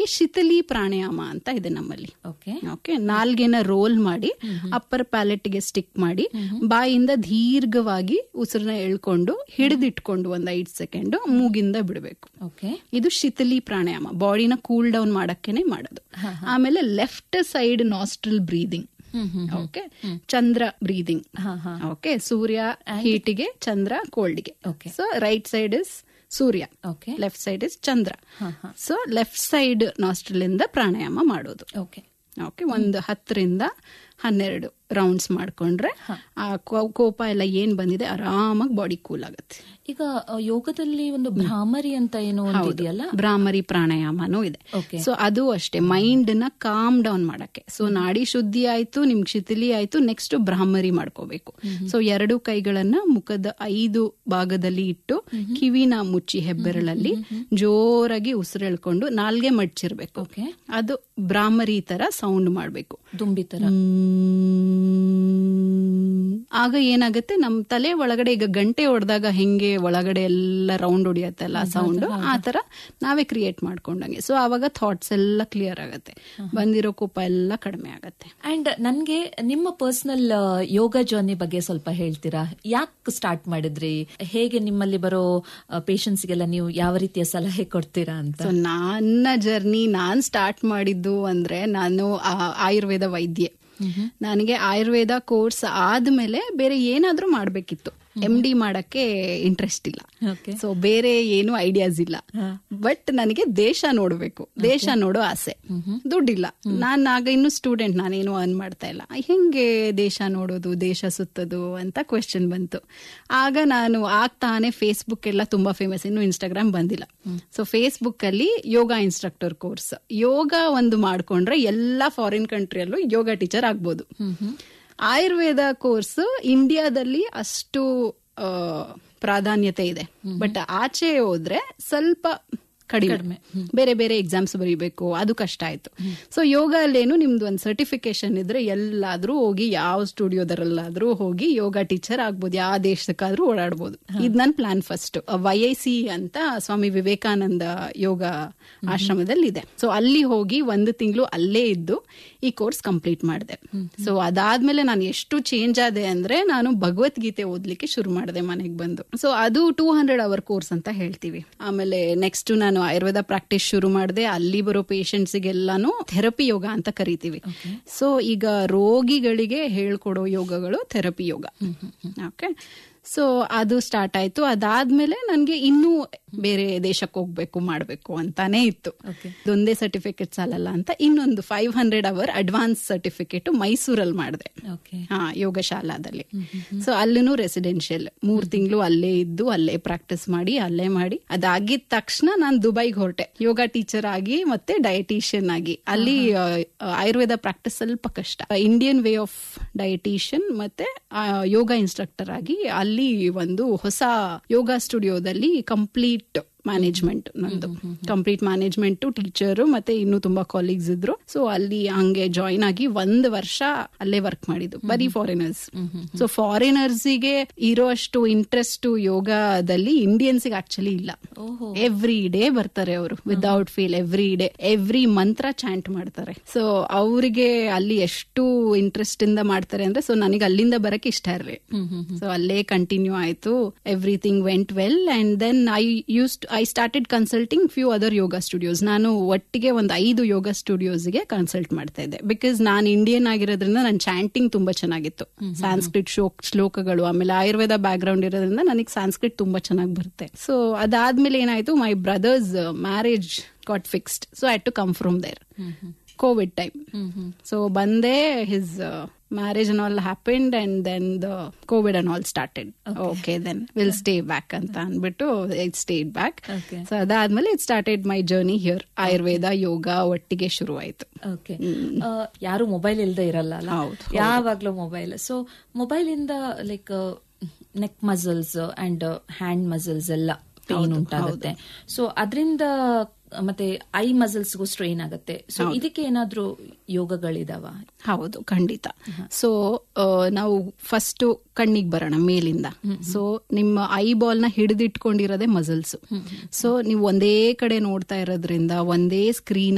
ಶಿಥಿಲಿ ಪ್ರಾಣಾಯಾಮ ಅಂತ ಇದೆ ನಮ್ಮಲ್ಲಿ ಓಕೆ ಓಕೆ ನಾಲ್ಗೆನ ರೋಲ್ ಮಾಡಿ ಅಪ್ಪರ್ ಪ್ಯಾಲೆಟ್ಗೆ ಸ್ಟಿಕ್ ಮಾಡಿ ಬಾಯಿಂದ ದೀರ್ಘವಾಗಿ ಉಸಿರನ್ನ ಎಳ್ಕೊಂಡು ಹಿಡಿದಿಟ್ಕೊಂಡು ಒಂದ್ ಐದ್ ಸೆಕೆಂಡ್ ಮೂಗಿಂದ ಬಿಡಬೇಕು ಓಕೆ ಇದು ಶಿಥಿಲಿ ಪ್ರಾಣಾಯಾಮ ಬಾಡಿನ ಕೂಲ್ ಡೌನ್ ಮಾಡಕ್ಕೇನೆ ಮಾಡೋದು ಆಮೇಲೆ left side nostril breathing okay Chandra breathing ಹಾ ಹಾ ಓಕೆ ಸೂರ್ಯ ಹೀಟಿಗೆ ಚಂದ್ರ ಕೋಲ್ಡ್ಗೆ Okay. So right side is Surya okay left side is Chandra so left side nostril ಇಂದ ಪ್ರಾಣಾಯಾಮ ಮಾಡೋದು ಓಕೆ ಓಕೆ ಒಂದು ಹತ್ತರಿಂದ ಹನ್ನೆರಡು ರೌಂಡ್ಸ್ ಮಾಡ್ಕೊಂಡ್ರೆ ಆ ಕೋ- ಕೋಪ ಎಲ್ಲ ಏನ್ ಬಂದಿದೆ ಆರಾಮಾಗಿ ಬಾಡಿ ಕೂಲ್ ಆಗುತ್ತೆ ಈಗ ಆ, ಯೋಗದಲ್ಲಿ ಒಂದು ಭ್ರಾಮರಿ ಅಂತ ಏನೋ ಒಂದಿದೆಯಲ್ಲ ಭ್ರಾಮರಿ ಪ್ರಾಣಾಯಾಮನೂ ಇದೆ ಓಕೆ ಸೊ ಅದು ಅಷ್ಟೇ ಮೈಂಡ್ ನ ಕಾಮ್ ಡೌನ್ ಮಾಡಕ್ಕೆ ಸೊ ನಾಡಿ ಶುದ್ಧಿ ಆಯ್ತು ನಿಮ್ಗೆ ಶಿಥಿಲಿ ಆಯ್ತು ನೆಕ್ಸ್ಟ್ ಬ್ರಾಹ್ಮರಿ ಮಾಡ್ಕೋಬೇಕು ಸೊ ಎರಡು ಕೈಗಳನ್ನ ಮುಖದ ಐದು ಭಾಗದಲ್ಲಿ ಇಟ್ಟು ಕಿವಿನ ಮುಚ್ಚಿ ಹೆಬ್ಬೆರಳಲ್ಲಿ ಜೋರಾಗಿ ಉಸಿರೆಳ್ಕೊಂಡು ನಾಲ್ಗೆ ಮಡ್ಚಿರ್ಬೇಕು ಓಕೆ ಅದು ಬ್ರಾಹ್ಮರಿ ತರ ಸೌಂಡ್ ಮಾಡ್ಬೇಕು ದುಂಬಿ ತರ ಆಗ ಏನಾಗುತ್ತೆ ನಮ್ ತಲೆ ಒಳಗಡೆ ಈಗ ಗಂಟೆ ಹೊಡೆದಾಗ ಹೆಂಗೆ ಒಳಗಡೆ ಎಲ್ಲ ರೌಂಡ್ ಹೊಡಿಯತ್ತಲ್ಲ ಸೌಂಡ್ ಆ ತರ ನಾವೇ ಕ್ರಿಯೇಟ್ ಮಾಡ್ಕೊಂಡಂಗೆ ಸೊ ಅವಾಗ ಥಾಟ್ಸ್ ಎಲ್ಲ ಕ್ಲಿಯರ್ ಆಗತ್ತೆ ಬಂದಿರೋ ಕೋಪ ಎಲ್ಲ ಕಡಿಮೆ ಆಗತ್ತೆ ಅಂಡ್ ನನ್ಗೆ ನಿಮ್ಮ ಪರ್ಸನಲ್ ಯೋಗ ಜರ್ನಿ ಬಗ್ಗೆ ಸ್ವಲ್ಪ ಹೇಳ್ತೀರಾ ಯಾಕೆ ಸ್ಟಾರ್ಟ್ ಮಾಡಿದ್ರಿ ಹೇಗೆ ನಿಮ್ಮಲ್ಲಿ ಬರೋ ಪೇಷಂಟ್ಸ್ಗೆಲ್ಲ ನೀವು ಯಾವ ರೀತಿಯ ಸಲಹೆ ಕೊಡ್ತೀರಾ ಅಂತ ಸೊ ನನ್ನ ಜರ್ನಿ ನಾನ್ ಸ್ಟಾರ್ಟ್ ಮಾಡಿದ್ದು ಅಂದ್ರೆ ನಾನು ಆ- ಆಯುರ್ವೇದ ವೈದ್ಯೆ ನನಗೆ ಆಯುರ್ವೇದ ಕೋರ್ಸ್ ಆದ್ಮೇಲೆ ಬೇರೆ ಏನಾದ್ರೂ ಮಾಡ್ಬೇಕಿತ್ತು ಎಂ ಡಿ ಮಾಡಕ್ಕೆ ಇಂಟ್ರೆಸ್ಟ್ ಇಲ್ಲ ಓಕೆ ಸೊ ಬೇರೆ ಏನು ಐಡಿಯಾಸ್ ಇಲ್ಲ ಬಟ್ ನನಗೆ ದೇಶ ನೋಡ್ಬೇಕು ದೇಶ ನೋಡೋ ಆಸೆ ದುಡ್ಡಿಲ್ಲ ನಾನ್ ಆಗ ಇನ್ನು ಸ್ಟೂಡೆಂಟ್ ನಾನೇನು ಅರ್ನ್ ಮಾಡ್ತಾ ಇಲ್ಲ ಹೆಂಗೆ ದೇಶ ನೋಡೋದು ದೇಶ ಸುತ್ತೋದು ಅಂತ ಕ್ವೆಶನ್ ಬಂತು ಆಗ ನಾನು ಆಗ್ತಾನೆ ಫೇಸ್ಬುಕ್ ಎಲ್ಲ ತುಂಬಾ ಫೇಮಸ್ ಇನ್ನು ಇನ್ಸ್ಟಾಗ್ರಾಮ್ ಬಂದಿಲ್ಲ ಸೊ ಫೇಸ್ಬುಕ್ ಅಲ್ಲಿ ಯೋಗ ಇನ್ಸ್ಟ್ರಕ್ಟರ್ ಕೋರ್ಸ್ ಯೋಗ ಒಂದು ಮಾಡ್ಕೊಂಡ್ರೆ ಎಲ್ಲಾ ಫಾರಿನ್ ಕಂಟ್ರಿಯಲ್ಲೂ ಯೋಗ ಟೀಚರ್ ಆಗ್ಬೋದು ಆಯುರ್ವೇದ ಕೋರ್ಸ್ ಇಂಡಿಯಾದಲ್ಲಿ ಅಷ್ಟು ಆ, ಪ್ರಾಧಾನ್ಯತೆ ಇದೆ ಬಟ್ ಆಚೆ ಹೋದ್ರೆ ಸ್ವಲ್ಪ ಕಡಿಮೆ ಬೇರೆ ಬೇರೆ ಎಕ್ಸಾಮ್ಸ್ ಬರೀಬೇಕು ಅದು ಕಷ್ಟ ಆಯ್ತು ಸೊ ಯೋಗ ಅಲ್ಲೇನು ನಿಮ್ದು ಒಂದು ಸರ್ಟಿಫಿಕೇಶನ್ ಇದ್ರೆ ಎಲ್ಲಾದ್ರೂ ಹೋಗಿ ಯಾವ ಸ್ಟುಡಿಯೋದರಲ್ಲಾದ್ರೂ ಹೋಗಿ ಯೋಗ ಟೀಚರ್ ಆಗ್ಬೋದು ಯಾವ ದೇಶಕ್ಕಾದ್ರೂ ಓಡಾಡ್ಬೋದು ಇದು ನನ್ನ plan first Y I C ಅಂತ ಸ್ವಾಮಿ ವಿವೇಕಾನಂದ ಯೋಗ ಆಶ್ರಮದಲ್ಲಿ ಇದೆ ಸೊ ಅಲ್ಲಿ ಹೋಗಿ ಒಂದು ತಿಂಗಳು ಅಲ್ಲೇ ಇದ್ದು ಈ ಕೋರ್ಸ್ ಕಂಪ್ಲೀಟ್ ಮಾಡಿದೆ ಸೊ ಅದಾದ್ಮೇಲೆ ನಾನು ಎಷ್ಟು ಚೇಂಜ್ ಆದೆ ಅಂದ್ರೆ ನಾನು ಭಗವದ್ಗೀತೆ ಓದ್ಲಿಕ್ಕೆ ಶುರು ಮಾಡಿದೆ ಮನೆಗೆ ಬಂದು ಸೊ ಅದು ಟೂ ಹಂಡ್ರೆಡ್ ಅವರ್ ಕೋರ್ಸ್ ಅಂತ ಹೇಳ್ತೀವಿ ಆಮೇಲೆ ನೆಕ್ಸ್ಟ್ ನಾನು ಆಯುರ್ವೇದ ಪ್ರಾಕ್ಟೀಸ್ ಶುರು ಮಾಡಿದೆ ಅಲ್ಲಿ ಬರೋ ಪೇಷಂಟ್ಸಿಗೆಲ್ಲಾನು ಥೆರಪಿ ಯೋಗ ಅಂತ ಕರಿತೀವಿ ಸೊ ಈಗ ರೋಗಿಗಳಿಗೆ ಹೇಳ್ಕೊಡೋ ಯೋಗಗಳು ಥೆರಪಿ ಯೋಗ ಓಕೆ ಸೊ ಅದು ಸ್ಟಾರ್ಟ್ ಆಯ್ತು ಅದಾದ್ಮೇಲೆ ನನಗೆ ಇನ್ನೂ ಬೇರೆ ದೇಶಕ್ಕೆ ಹೋಗ್ಬೇಕು ಮಾಡ್ಬೇಕು ಅಂತಾನೆ ಇತ್ತು ಇದೊಂದೇ ಸರ್ಟಿಫಿಕೇಟ್ ಸಾಲಲ್ಲ ಅಂತ ಇನ್ನೊಂದು five hundred hour advance certificate ಮೈಸೂರಲ್ಲಿ ಮಾಡಿದೆ ಓಕೆ ಹಾ ಯೋಗಶಾಲಾದಲ್ಲಿ ಸೊ ಅಲ್ಲೂ ರೆಸಿಡೆನ್ಷಿಯಲ್ ಮೂರ್ ತಿಂಗಳು ಅಲ್ಲೇ ಇದ್ದು ಅಲ್ಲೇ ಪ್ರಾಕ್ಟೀಸ್ ಮಾಡಿ ಅಲ್ಲೇ ಮಾಡಿ ಅದಾಗಿದ ತಕ್ಷಣ ನಾನು ದುಬೈಗೆ ಹೊರಟೆ ಯೋಗ ಟೀಚರ್ ಆಗಿ ಮತ್ತೆ ಡಯಟಿಷಿಯನ್ ಆಗಿ ಅಲ್ಲಿ ಆ, ಆಯುರ್ವೇದ ಪ್ರಾಕ್ಟೀಸ್ ಸ್ವಲ್ಪ ಕಷ್ಟ ಇಂಡಿಯನ್ ವೇ ಆಫ್ ಡಯಟಿಷಿಯನ್ ಮತ್ತೆ ಆ, ಯೋಗ ಇನ್ಸ್ಟ್ರಕ್ಟರ್ ಆಗಿ ಅಲ್ಲಿ ಒಂದು ಹೊಸ ಯೋಗ ಸ್ಟುಡಿಯೋದಲ್ಲಿ ಕಂಪ್ಲೀಟ್ ಮ್ಯಾನೇಜ್ಮೆಂಟ್ ನಂದು ಕಂಪ್ಲೀಟ್ ಮ್ಯಾನೇಜ್ಮೆಂಟ್ ಟೀಚರು ಮತ್ತೆ ಇನ್ನು ತುಂಬಾ ಕಾಲೀಗ್ಸ್ ಇದ್ರು ಸೊ ಅಲ್ಲಿ ಹಂಗೆ ಜಾಯಿನ್ ಆಗಿ ಒಂದ್ ವರ್ಷ ಅಲ್ಲೇ ವರ್ಕ್ ಮಾಡಿದ್ದು ಬರೀ ಫಾರಿನರ್ಸ್ ಸೊ ಫಾರಿನರ್ಸಿಗೆ ಇರೋ ಅಷ್ಟು ಇಂಟ್ರೆಸ್ಟ್ ಯೋಗದಲ್ಲಿ ಇಂಡಿಯನ್ಸ್ಗೆ ಆಕ್ಚುಲಿ ಇಲ್ಲ ಓಹೋ ಎವ್ರಿ ಡೇ ಬರ್ತಾರೆ ಅವರು without feel every day every mantra chant ಮಾಡ್ತಾರೆ ಸೊ ಅವರಿಗೆ ಅಲ್ಲಿ ಎಷ್ಟು ಇಂಟ್ರೆಸ್ಟ್ ಇಂದ ಮಾಡ್ತಾರೆ ಅಂದ್ರೆ ಸೊ ನನಗೆ ಅಲ್ಲಿಂದ ಬರಕ್ ಇಷ್ಟ ಇರಲಿ ಸೊ ಅಲ್ಲೇ ಕಂಟಿನ್ಯೂ ಆಯ್ತು everything went well and then I use I started consulting few other yoga studios ನಾನು ಒಟ್ಟಿಗೆ ಒಂದು ಐದು ಯೋಗ ಸ್ಟುಡಿಯೋಸ್ಗೆ ಕನ್ಸಲ್ಟ್ ಮಾಡ್ತಾ ಇದ್ದೆ ಬಿಕಾಸ್ ನಾನು ಇಂಡಿಯನ್ ಆಗಿರೋದ್ರಿಂದ ನನ್ನ ಚಾಂಟಿಂಗ್ ತುಂಬಾ ಚೆನ್ನಾಗಿತ್ತು ಸಾಂಸ್ಕ್ರಿಟ್ ಶೋಕ್ ಶ್ಲೋಕಗಳು ಆಮೇಲೆ ಆಯುರ್ವೇದ ಬ್ಯಾಕ್ ಗ್ರೌಂಡ್ ಇರೋದ್ರಿಂದ ನನಗೆ ಸಾಂಸ್ಕ್ರಿಟ್ ತುಂಬಾ ಚೆನ್ನಾಗಿ ಬರುತ್ತೆ ಸೊ ಅದಾದ್ಮೇಲೆ ಏನಾಯ್ತು my brother's marriage got fixed so I to come from there covid time so ಬಂದೆ his marriage and all happened and then the covid and all started okay then will stay back ಅಂತ ಅಂದ್ಬಿಟ್ಟು it stayed back Okay. So ಅದಾದ್ಮೇಲೆ it started my journey here Ayurveda yoga ಒಟ್ಟಿಗೆ ಶುರುವಾಯ್ತು okay ಯಾರು mobile ಇಲ್ದೇ ಇರಲ್ಲ ಅಲ್ಲ ಹೌದು, ಯಾವಾಗ್ಲೂ ಮೊಬೈಲ್ ಸೊ ಮೊಬೈಲ್ ಇಂದ like neck muscles and hand muscles ಎಲ್ಲ ಪೇನ್ ಉಂಟಾಗುತ್ತೆ ಸೊ ಅದರಿಂದ ಮತ್ತೆ ಐ ಮಸಲ್ಸ್ಗೂ ಸ್ಟ್ರೈನ್ ಆಗುತ್ತೆ ಸೊ ಇದಕ್ಕೆ ಏನಾದ್ರೂ ಯೋಗಗಳಿದಾವ ಹೌದು ಖಂಡಿತ ಸೊ ನಾವು ಫಸ್ಟ್ ಕಣ್ಣಿಗೆ ಬರೋಣ ಮೇಲಿಂದ ಸೊ ನಿಮ್ಮ ಐ ಬಾಲ್ ನ ಹಿಡಿದಿಟ್ಕೊಂಡಿರೋದೇ ಮಸಲ್ಸ್ ಸೊ ನೀವು ಒಂದೇ ಕಡೆ ನೋಡ್ತಾ ಇರೋದ್ರಿಂದ ಒಂದೇ ಸ್ಕ್ರೀನ್